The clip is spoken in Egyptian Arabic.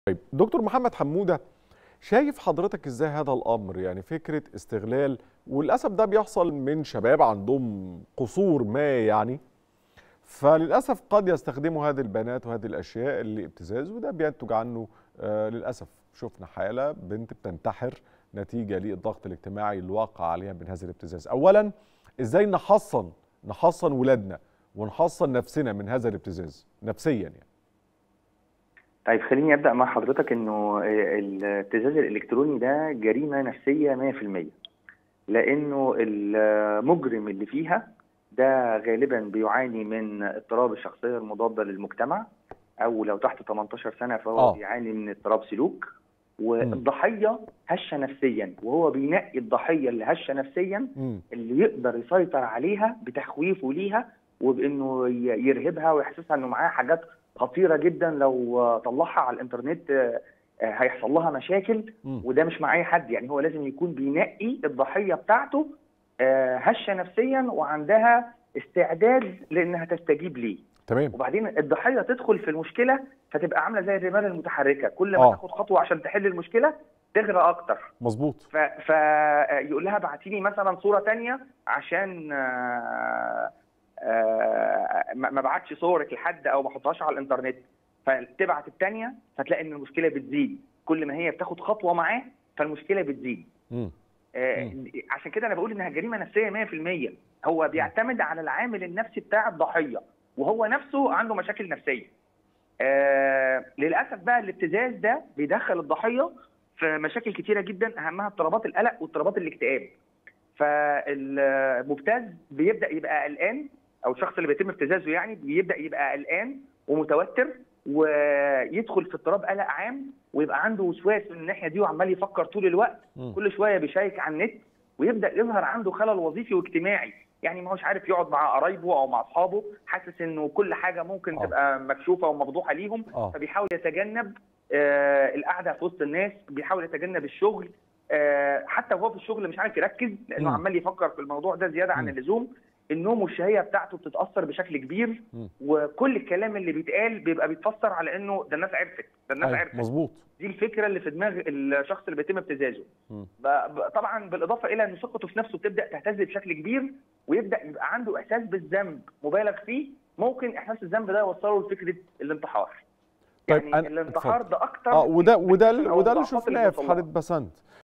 طيب دكتور محمد حمودة شايف حضرتك ازاي هذا الامر يعني فكرة استغلال وللأسف ده بيحصل من شباب عندهم قصور ما يعني فللأسف قد يستخدموا هذه البيانات وهذه الأشياء لابتزاز وده بينتج عنه آه للأسف شفنا حالة بنت بتنتحر نتيجة للضغط الاجتماعي الواقع عليها من هذا الابتزاز أولا ازاي نحصن نحصن ولادنا ونحصن نفسنا من هذا الابتزاز نفسيا يعني طيب خليني ابدا مع حضرتك انه الابتزاز الالكتروني ده جريمه نفسيه 100% لانه المجرم اللي فيها ده غالبا بيعاني من اضطراب الشخصيه المضاده للمجتمع او لو تحت 18 سنه فهو آه. بيعاني من اضطراب سلوك والضحيه هشه نفسيا وهو بينقي الضحيه اللي هشه نفسيا مم. اللي يقدر يسيطر عليها بتخويفه ليها وبانه ي- يرهبها ويحسسها انه معاها حاجات خطيره جدا لو طلعها على الانترنت آه، آه، هيحصل لها مشاكل مم. وده مش مع اي حد يعني هو لازم يكون بينقي الضحيه بتاعته آه، هشه نفسيا وعندها استعداد لانها تستجيب ليه تمام وبعدين الضحيه تدخل في المشكله فتبقى عامله زي الرمال المتحركه كل ما آه. تاخد خطوه عشان تحل المشكله تغرق اكتر مظبوط فيقول لها بعتي لي مثلا صوره تانية عشان آه، آه، ما ما بعتش صورك لحد او ما احطهاش على الانترنت فتبعت التانية فتلاقي ان المشكله بتزيد كل ما هي بتاخد خطوه معاه فالمشكله بتزيد مم. آه، عشان كده انا بقول انها جريمه نفسيه 100% هو بيعتمد على العامل النفسي بتاع الضحيه وهو نفسه عنده مشاكل نفسيه آه للاسف بقى الابتزاز ده بيدخل الضحيه في مشاكل كتيره جدا اهمها اضطرابات القلق واضطرابات الاكتئاب فالمبتز بيبدا يبقى قلقان او الشخص اللي بيتم ابتزازه يعني بيبدا يبقى قلقان ومتوتر ويدخل في اضطراب قلق عام ويبقى عنده وسواس من الناحيه دي وعمال يفكر طول الوقت مم. كل شويه بيشيك على النت ويبدا يظهر عنده خلل وظيفي واجتماعي يعني ما هوش عارف يقعد مع قرايبه او مع اصحابه حاسس انه كل حاجه ممكن آه. تبقى مكشوفه ومفضوحه ليهم اه فبيحاول يتجنب آه القعده في وسط الناس بيحاول يتجنب الشغل آه حتى وهو في الشغل مش عارف يركز لانه مم. عمال يفكر في الموضوع ده زياده عن مم. اللزوم النوم والشهيه بتاعته بتتاثر بشكل كبير مم. وكل الكلام اللي بيتقال بيبقى بيتفسر على انه ده الناس عرفت ده الناس أيوة، عرفت مظبوط دي الفكره اللي في دماغ الشخص اللي بيتم ابتزازه مم. ب- ب- طبعا بالاضافه الى ان ثقته في نفسه بتبدا تهتز بشكل كبير ويبدا يبقى عنده احساس بالذنب مبالغ فيه ممكن احساس الذنب ده يوصله لفكره الانتحار طيب يعني أنا- الانتحار اتفضل. ده اكتر اه وده وده من وده اللي الضعفات شفناه في بنوصل حاله لها. بسنت